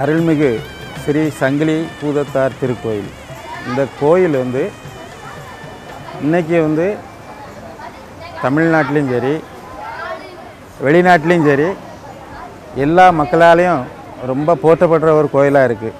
அருள்மிகு ஸ்ரீ சங்கிலி பூதத்தார் திருக்கோயில் இந்த கோயில் வந்து இன்னைக்கு வந்து தமிழ்நாட்டிலையும் சரி வெளிநாட்டிலையும் சரி எல்லா மக்களாலையும் ரொம்ப போற்றப்படுற ஒரு கோயிலாக இருக்குது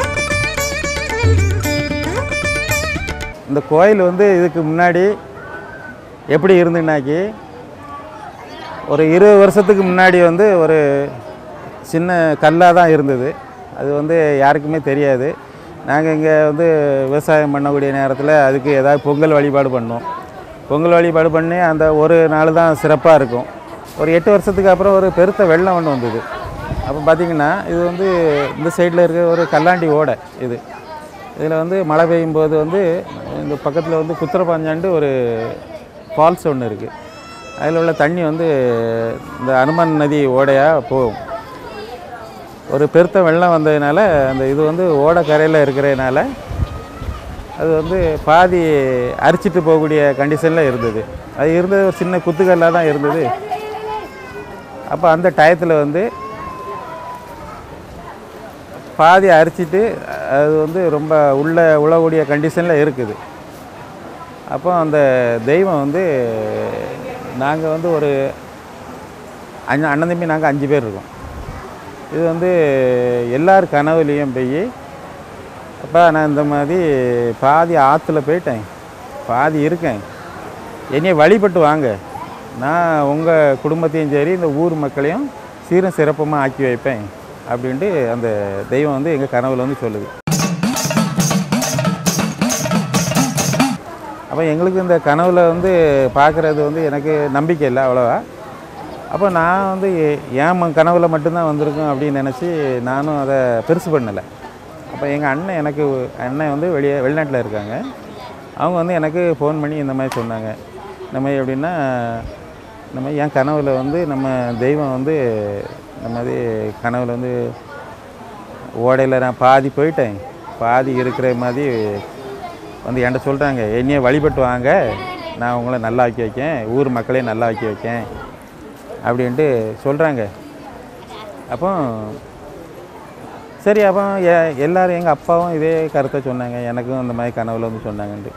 இந்த கோயில் வந்து இதுக்கு முன்னாடி எப்படி இருந்துன்னாக்கி ஒரு இருபது வருஷத்துக்கு முன்னாடி வந்து ஒரு சின்ன கல்லாக தான் இருந்தது அது வந்து யாருக்குமே தெரியாது நாங்கள் இங்கே வந்து விவசாயம் பண்ணக்கூடிய நேரத்தில் அதுக்கு ஏதாவது பொங்கல் வழிபாடு பண்ணோம் பொங்கல் வழிபாடு பண்ணி அந்த ஒரு நாள் தான் சிறப்பாக இருக்கும் ஒரு எட்டு வருஷத்துக்கு அப்புறம் ஒரு பெருத்த வெள்ளம் ஒன்று வந்தது அப்போ பார்த்திங்கன்னா இது வந்து இந்த சைடில் இருக்க ஒரு கல்லாண்டி ஓடை இது இதில் வந்து மழை பெய்யும் போது வந்து இந்த பக்கத்தில் வந்து குத்திரப்பாஞ்சாண்டு ஒரு ஃபால்ஸ் ஒன்று இருக்குது அதில் உள்ள தண்ணி வந்து இந்த அனுமன் நதி ஓடையாக போகும் ஒரு பெருத்த வெள்ளம் வந்ததுனால அந்த இது வந்து ஓடக்கரையில் இருக்கிறதுனால அது வந்து பாதி அரிச்சிட்டு போகக்கூடிய கண்டிஷனில் இருந்தது அது இருந்தது ஒரு சின்ன குத்துக்கல்லாக தான் இருந்தது அப்போ அந்த டயத்தில் வந்து பாதி அரிச்சிட்டு அது வந்து ரொம்ப உள்ள உழக்கூடிய கண்டிஷனில் இருக்குது அப்போ அந்த தெய்வம் வந்து நாங்கள் வந்து ஒரு அஞ்சு அண்ணன் தம்பி நாங்கள் அஞ்சு பேர் இருக்கோம் இது வந்து எல்லார் கனவுலேயும் போய் அப்பா நான் இந்த மாதிரி பாதி ஆற்றுல போயிட்டேன் பாதி இருக்கேன் என்னைய வழிபட்டு வாங்க நான் உங்கள் குடும்பத்தையும் சரி இந்த ஊர் மக்களையும் சீரும் சிறப்பமாக ஆக்கி வைப்பேன் அப்படின்ட்டு அந்த தெய்வம் வந்து எங்கள் கனவுல வந்து சொல்லுது அப்போ எங்களுக்கு இந்த கனவுல வந்து பார்க்குறது வந்து எனக்கு நம்பிக்கை இல்லை அவ்வளோவா அப்போ நான் வந்து எ- என் ம- கனவுல மட்டும்தான் வந்திருக்கும் அப்படின்னு நினச்சி நானும் அதை பெருசு பண்ணலை அப்போ எங்கள் அண்ணன் எனக்கு அண்ணன் வந்து வெளியே வெளிநாட்டில் இருக்காங்க அவங்க வந்து எனக்கு ஃபோன் பண்ணி இந்த மாதிரி சொன்னாங்க இந்த மாதிரி எப்படின்னா இந்த மாதிரி என் கனவுல வந்து நம்ம தெய்வம் வந்து இந்த மாதிரி கனவுல வந்து ஓடையில் நான் பாதி போயிட்டேன் பாதி இருக்கிற மாதிரி வந்து என்கிட்ட சொல்கிறாங்க என்னைய வழிபட்டு வாங்க நான் உங்களை நல்லா ஆக்கி வைக்கேன் ஊர் மக்களையும் நல்லா ஆக்கி வைக்கேன் அப்படின்ட்டு சொல்கிறாங்க அப்போ சரி அப்போ எ- எல்லாரும் எங்கள் அப்பாவும் இதே கருத்தை சொன்னாங்க எனக்கும் இந்த மாதிரி கனவுல வந்து சொன்னாங்கன்ட்டு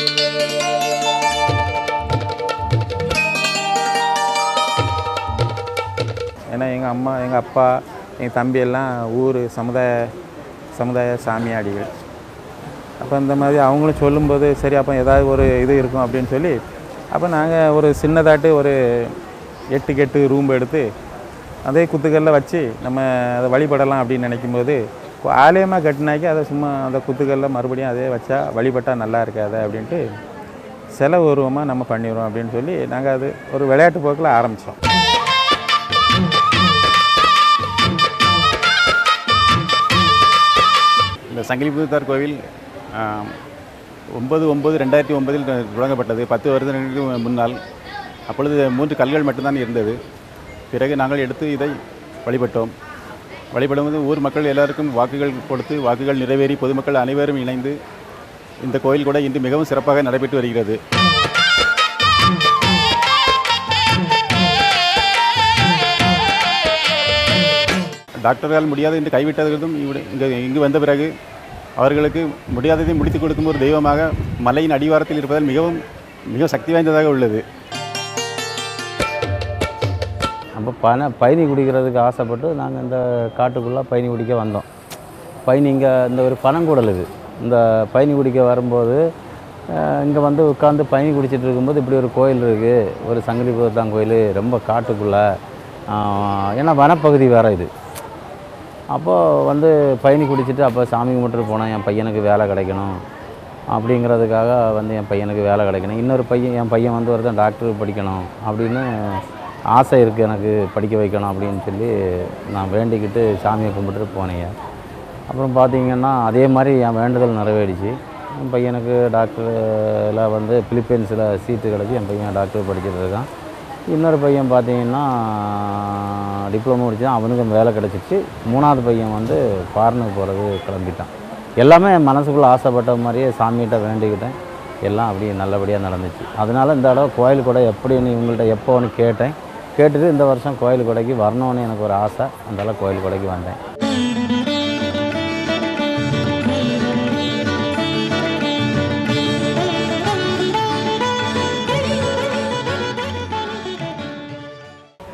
ஏன்னா எங்கள் அம்மா எங்கள் அப்பா எங்கள் தம்பி எல்லாம் ஊர் சமுதாய சமுதாய சாமியாடிகள் அப்போ இந்த மாதிரி அவங்களும் சொல்லும்போது சரி அப்போ ஏதாவது ஒரு இது இருக்கும் அப்படின்னு சொல்லி அப்போ நாங்கள் ஒரு சின்னதாட்டு ஒரு எட்டுக்கு எட்டு ரூம் எடுத்து அதே குத்துக்கல்ல வச்சு நம்ம அதை வழிபடலாம் அப்படின்னு நினைக்கும்போது கொ- ஆலயமாக கட்டினாக்கி அதை சும்மா அந்த குத்துக்கல்ல மறுபடியும் அதே வச்சா வழிபட்டால் நல்லா இருக்காது அப்படின்ட்டு செல உருவமாக நம்ம பண்ணிடுவோம் அப்படின்னு சொல்லி நாங்கள் அது ஒரு விளையாட்டு போக்கில் ஆரம்பித்தோம் இந்த சங்கிலிபுத்தார் கோவில் ஆம், ஒன்பது ஒன்பது ரெண்டாயிரத்தி ஒன்பதில் தொடங்கப்பட்டது பத்து வருடங்களுக்கு முன்னால் அப்பொழுது மூன்று கல்கள் மட்டும்தான் இருந்தது பிறகு நாங்கள் எடுத்து இதை வழிபட்டோம் வழிபடும்போது ஊர் மக்கள் எல்லாருக்கும் வாக்குகள் கொடுத்து வாக்குகள் நிறைவேறி பொதுமக்கள் அனைவரும் இணைந்து இந்த கோயில் கூட இன்று மிகவும் சிறப்பாக நடைபெற்று வருகிறது டாக்டரால் முடியாது என்று கைவிட்டவர்களும் இவ்விட- இங்கு இங்கு வந்த பிறகு அவர்களுக்கு முடியாததை முடித்துக் கொடுக்கும் ஒரு தெய்வமாக மலையின் அடிவாரத்தில் இருப்பதால் மிகவும் மிக சக்தி வாய்ந்ததாக உள்ளது அப்போ பன பயணி குடிக்கிறதுக்கு ஆசைப்பட்டு நாங்கள் இந்த காட்டுக்குள்ளே பயணி குடிக்க வந்தோம் பயணி இங்கே இந்த ஒரு பனங்குடல் இது இந்த பயணி குடிக்க வரும்போது இங்கே வந்து உட்காந்து பயணி குடிச்சிட்டு இருக்கும்போது இப்படி ஒரு கோயில் இருக்குது ஒரு சங்கிலிபுரத்தான் கோயில் ரொம்ப காட்டுக்குள்ளே ஏன்னா வனப்பகுதி வேறு இது அப்போது வந்து பயணி குடிச்சிட்டு அப்போ சாமி கும்பிட்டுட்டு போனேன் என் பையனுக்கு வேலை கிடைக்கணும் அப்படிங்கிறதுக்காக வந்து என் பையனுக்கு வேலை கிடைக்கணும் இன்னொரு பையன் என் பையன் வந்து ஒருத்தன் டாக்டர் படிக்கணும் அப்படின்னு ஆசை இருக்குது எனக்கு படிக்க வைக்கணும் அப்படின்னு சொல்லி நான் வேண்டிக்கிட்டு சாமியை கும்பிட்டுட்டு போனேங்க அப்புறம் பார்த்தீங்கன்னா அதே மாதிரி என் வேண்டுதல் நிறைவேறிச்சு என் பையனுக்கு டாக்டரில் வந்து பிலிப்பைன்ஸில் சீட்டு கிடச்சி என் பையன் டாக்டர் படிச்சுட்டு இருக்கான் இன்னொரு பையன் பார்த்தீங்கன்னா டிப்ளமோ முடிச்சு அவனுக்கும் வேலை கிடச்சிச்சு மூணாவது பையன் வந்து ஃபாரினுக்கு போகிறது கிளம்பிட்டான் எல்லாமே என் மனசுக்குள்ளே ஆசைப்பட்ட மாதிரியே சாமிகிட்ட வேண்டிக்கிட்டேன் எல்லாம் அப்படியே நல்லபடியாக நடந்துச்சு அதனால இந்த தடவை கோயில் கூட எப்படின்னு இவங்கள்ட்ட எப்போன்னு கேட்டேன் கேட்டுட்டு இந்த வருஷம் கோயில் கொடைக்கு வரணும்னு எனக்கு ஒரு ஆசை அதனால கோயில் கொடைக்கு வந்தேன்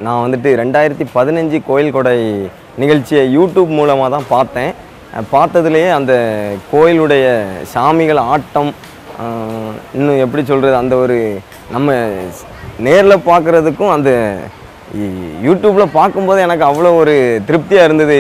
நான் வந்துட்டு ரெண்டாயிரத்தி பதினஞ்சு கோயில் கொடை நிகழ்ச்சியை யூடியூப் மூலமாக தான் பார்த்தேன் அஹ் பார்த்ததுலேயே அந்த கோயிலுடைய சாமிகள் ஆட்டம் ஆஹ் இன்னும் எப்படி சொல்கிறது அந்த ஒரு நம்ம நேரில் பார்க்குறதுக்கும் அந்த யூ- யூடியூப்பில் பார்க்கும்போது எனக்கு அவ்வளோ ஒரு திருப்தியாக இருந்தது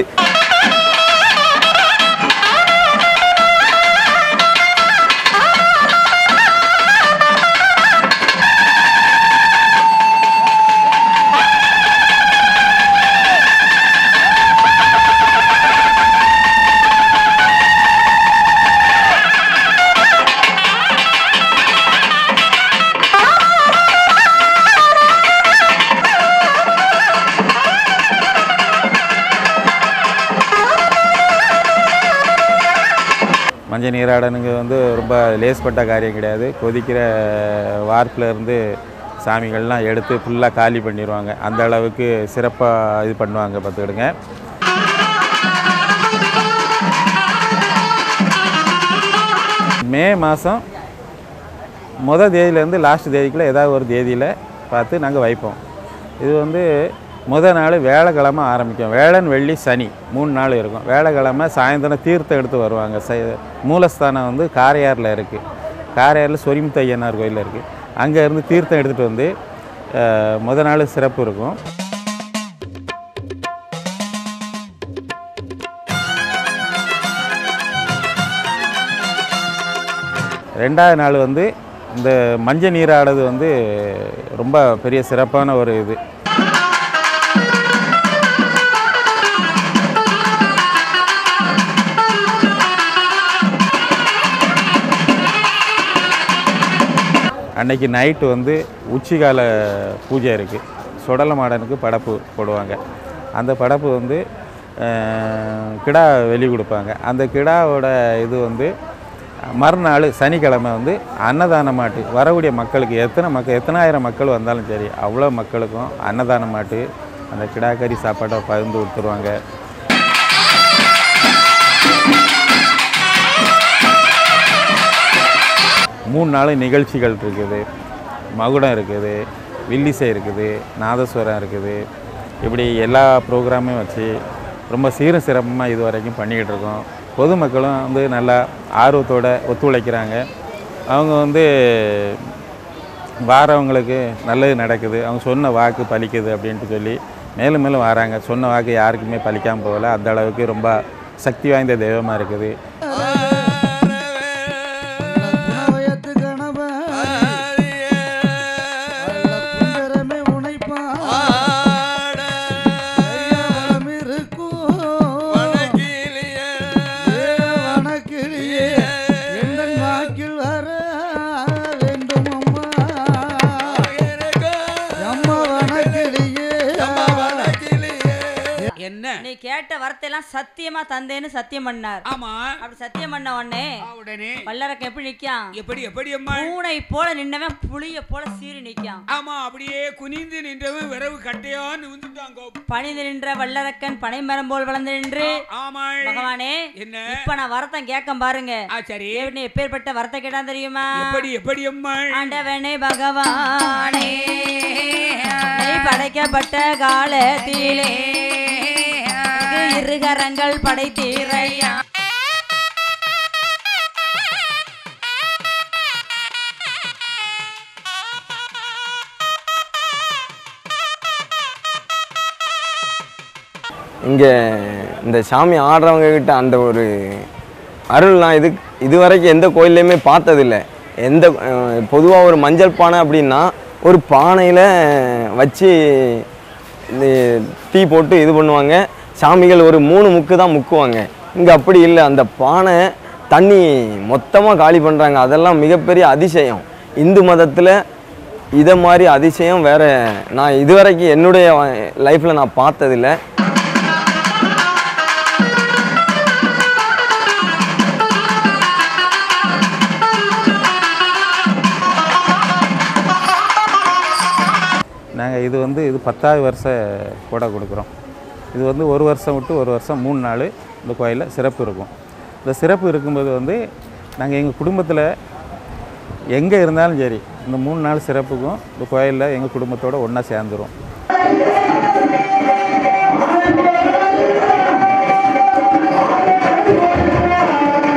மஞ்சள் நீராடனுங்க வந்து ரொம்ப லேஸ்பட்ட காரியம் கிடையாது கொதிக்கிற வார்ப்பில் இருந்து சாமிகள்லாம் எடுத்து ஃபுல்லாக காலி பண்ணிடுவாங்க அந்த அளவுக்கு சிறப்பாக இது பண்ணுவாங்க பார்த்துக்கிடுங்க மே மாதம் மொதல் தேதியிலேருந்து லாஸ்ட் தேதிக்குள்ளே ஏதாவது ஒரு தேதியில் பார்த்து நாங்கள் வைப்போம் இது வந்து முத நாள் வேலைக்கிழமை ஆரம்பிக்கும் வேளன் வெள்ளி சனி மூணு நாள் இருக்கும் வேலைக்கிழமை சாயந்தரம் தீர்த்தம் எடுத்து வருவாங்க ச மூலஸ்தானம் வந்து காரையாரில் இருக்குது காரையாரில் சொரிமுத்து ஐயனார் கோயில் இருக்குது அங்கே இருந்து தீர்த்தம் எடுத்துகிட்டு வந்து அஹ், முத நாள் சிறப்பு இருக்கும் ரெண்டாவது நாள் வந்து இந்த மஞ்சள் நீராடுறது வந்து ரொம்ப பெரிய சிறப்பான ஒரு இது அன்னைக்கு நைட்டு வந்து உச்சிகால பூஜை இருக்குது சுடல மாடனுக்கு படப்பு போடுவாங்க அந்த படப்பு வந்து அஹ், கிடா வெளி கொடுப்பாங்க அந்த கிடாவோட இது வந்து மறுநாள் சனிக்கிழமை வந்து அன்னதான மாட்டு வரக்கூடிய மக்களுக்கு எத்தனை மக்கள் எத்தனாயிரம் மக்கள் வந்தாலும் சரி அவ்வளோ மக்களுக்கும் அன்னதான மாட்டு அந்த கிடாக்கறி சாப்பாட்டை பகிர்ந்து கொடுத்துருவாங்க மூணு நாள் நிகழ்ச்சிகள் இருக்குது மகுடம் இருக்குது வில்லிசை இருக்குது நாதஸ்வரம் இருக்குது இப்படி எல்லா ப்ரோக்ராமையும் வச்சு ரொம்ப சீரும் சிறப்புமாக இது வரைக்கும் பண்ணிக்கிட்டு இருக்கோம் பொதுமக்களும் வந்து நல்லா ஆர்வத்தோட ஒத்துழைக்கிறாங்க அவங்க வந்து வாரவங்களுக்கு நல்லது நடக்குது அவங்க சொன்ன வாக்கு பலிக்குது அப்படின்ட்டு சொல்லி மேலும் மேலும் வராங்க சொன்ன வாக்கு யாருக்குமே பலிக்காமல் போகல அந்த அளவுக்கு ரொம்ப சக்தி வாய்ந்த தெய்வமாக இருக்குது குணவயத்து கணவன் குண்டரமே உனைப்பான் ஐயாவளம் இருக்கும் வனக்கிளியே எந்தன் வாக்கில் வர வேண்டும் அம்மா அம்மா வனக்கிளியே என்ன நீ கேட்ட வரத்தையெல்லாம் சத்தியமா தந்தேன்னு சத்தியம் பண்ணார் ஆமா அப்படி சத்தியம் பண்ண உடனே உடனே வல்லரக்க எப்படி நிக்கான் எப்படி எப்படி அம்மா பூனை போல நின்னவன் புளிய போல சீறி நிக்கான் ஆமா அப்படியே குனிந்து நின்றவன் விரவு கட்டையா நிமிந்துட்டாங்க பணிந்து நின்ற வல்லரக்கன் பனைமரம் போல் வளர்ந்து நின்று ஆமா பகவானே என்ன இப்ப நான் வரத்தம் கேட்க பாருங்க ஆ சரி நீ எப்பேற்பட்ட வரத்தை கேட்டா தெரியுமா எப்படி எப்படி அம்மா ஆண்டவனே பகவானே நீ படைக்கப்பட்ட காலத்திலே உனக்கு இருகரங்கள் படைத்தீரையா இங்கே இந்த சாமி ஆடுறவங்க கிட்ட அந்த ஒரு அருள் நான் இது இது வரைக்கும் எந்த கோயில்லையுமே பார்த்ததில்ல எந்த பொதுவாக ஒரு மஞ்சள் பானை அப்படின்னா ஒரு பானையில் வச்சு இந்த தீ போட்டு இது பண்ணுவாங்க சாமிகள் ஒரு மூணு முக்கு தான் முக்குவாங்க இங்கே அப்படி இல்லை அந்த பானை தண்ணி மொத்தமாக காலி பண்ணுறாங்க அதெல்லாம் மிகப்பெரிய அதிசயம் இந்து மதத்தில் இதை மாதிரி அதிசயம் வேற நான் இதுவரைக்கும் என்னுடைய லைஃப்பில் நான் பார்த்ததில்லை நாங்கள் இது வந்து இது பத்தாவது வருஷ கூட கொடுக்குறோம் இது வந்து ஒரு வருஷம் விட்டு ஒரு வருஷம் மூணு நாள் இந்த கோயிலில் சிறப்பு இருக்கும் இந்த சிறப்பு இருக்கும்போது வந்து நாங்கள் எங்கள் குடும்பத்தில் எங்கே இருந்தாலும் சரி இந்த மூணு நாள் சிறப்புக்கும் இந்த கோயிலில் எங்கள் குடும்பத்தோடு ஒன்றா சேர்ந்துரும்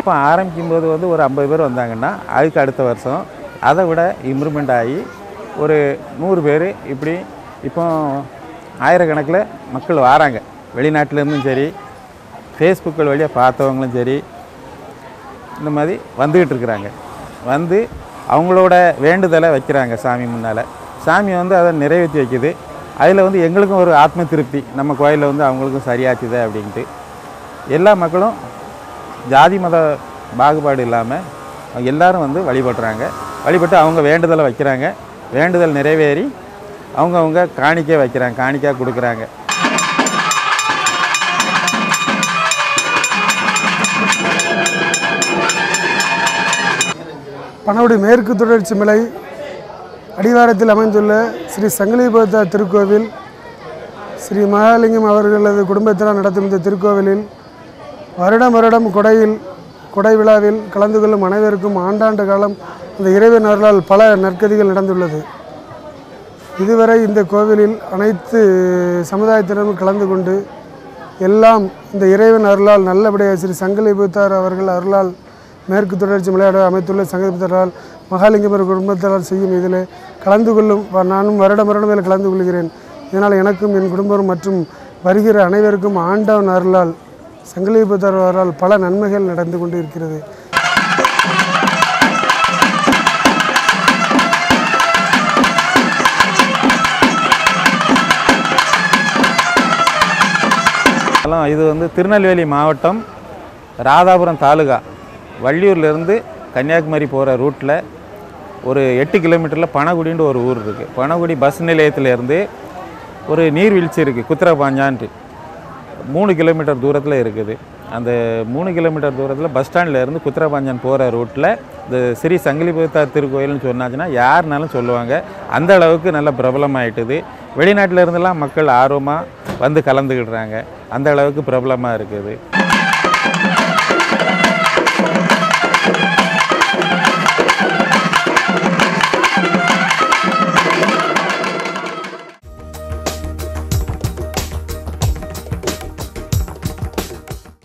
இப்போ ஆரம்பிக்கும்போது வந்து ஒரு ஐம்பது பேர் வந்தாங்கன்னா அதுக்கு அடுத்த வருஷம் அதை விட இம்ப்ரூவ்மெண்ட் ஆகி ஒரு நூறு பேர் இப்படி இப்போ ஆயிரக்கணக்கில் மக்கள் வராங்க வெளிநாட்டிலேருந்தும் சரி ஃபேஸ்புக்கில் வழியாக பார்த்தவங்களும் சரி இந்த மாதிரி வந்துக்கிட்டு இருக்கிறாங்க வந்து அவங்களோட வேண்டுதலை வைக்கிறாங்க சாமி முன்னால் சாமி வந்து அதை நிறைவேற்றி வைக்குது அதில் வந்து எங்களுக்கும் ஒரு ஆத்ம திருப்தி நம்ம கோயிலில் வந்து அவங்களுக்கும் சரியாச்சுதே அப்படின்ட்டு எல்லா மக்களும் ஜாதி மத பாகுபாடு இல்லாமல் அவங்க எல்லாரும் வந்து வழிபடுறாங்க வழிபட்டு அவங்க வேண்டுதலை வைக்கிறாங்க வேண்டுதல் நிறைவேறி அவங்கவுங்க காணிக்கை வைக்கிறாங்க காணிக்கை கொடுக்குறாங்க பனவடி மேற்கு தொடர்ச்சி மலை அடிவாரத்தில் அமைந்துள்ள ஸ்ரீ சங்கிலிபுரத்தா திருக்கோவில் ஸ்ரீ மகாலிங்கம் அவர்களது குடும்பத்தினர் நடத்தும் இந்த திருக்கோவிலில் வருடம் வருடம் கொடையில் கொடை விழாவில் கலந்து கொள்ளும் அனைவருக்கும் ஆண்டாண்டு காலம் இந்த இறைவன் அருளால் பல நற்கதிகள் நடந்துள்ளது இதுவரை இந்த கோவிலில் அனைத்து சமுதாயத்தினரும் கலந்து கொண்டு எல்லாம் இந்த இறைவன் அருளால் நல்லபடியாக ஸ்ரீ சங்கலிபுத்தார் அவர்கள் அருளால் மேற்கு தொடர்ச்சி விளையாட அமைத்துள்ள சங்கலிபுத்தாரால் மகாலிங்கமர் குடும்பத்தாரால் செய்யும் இதில் கலந்து கொள்ளும் வ- நானும் வருடம் வருடம் இதில் கலந்து கொள்கிறேன் இதனால் எனக்கும் என் குடும்பம் மற்றும் வருகிற அனைவருக்கும் ஆண்டவன் அருளால் சங்கலிபுத்தார் அருளால் பல நன்மைகள் நடந்து கொண்டு இருக்கிறது அதெல்லாம் இது வந்து திருநெல்வேலி மாவட்டம் ராதாபுரம் தாலுகா வள்ளியூர்லேருந்து கன்னியாகுமரி போகிற ரூட்டில் ஒரு எட்டு கிலோமீட்டரில் பனகுடின்னு ஒரு ஊர் இருக்குது பனகுடி பஸ் நிலையத்திலேருந்து ஒரு நீர்வீழ்ச்சி இருக்குது குத்திரபாஞ்சான்ட்டு மூணு கிலோமீட்டர் தூரத்தில் இருக்குது அந்த மூணு கிலோமீட்டர் தூரத்தில் பஸ் ஸ்டாண்ட்லேருந்து குத்திரபாஞ்சான் போகிற ரூட்டில் இந்த ஸ்ரீ சங்கிலிபுத்தார் திருக்கோயில்னு சொன்னாச்சுன்னா யாருனாலும் சொல்லுவாங்க அந்த அளவுக்கு நல்ல பிரபலமாயிட்டுது வெளிநாட்டில் இருந்தெல்லாம் மக்கள் ஆர்வமாக வந்து கலந்துக்கிடுறாங்க அந்த அளவுக்கு பிரபலமாக இருக்குது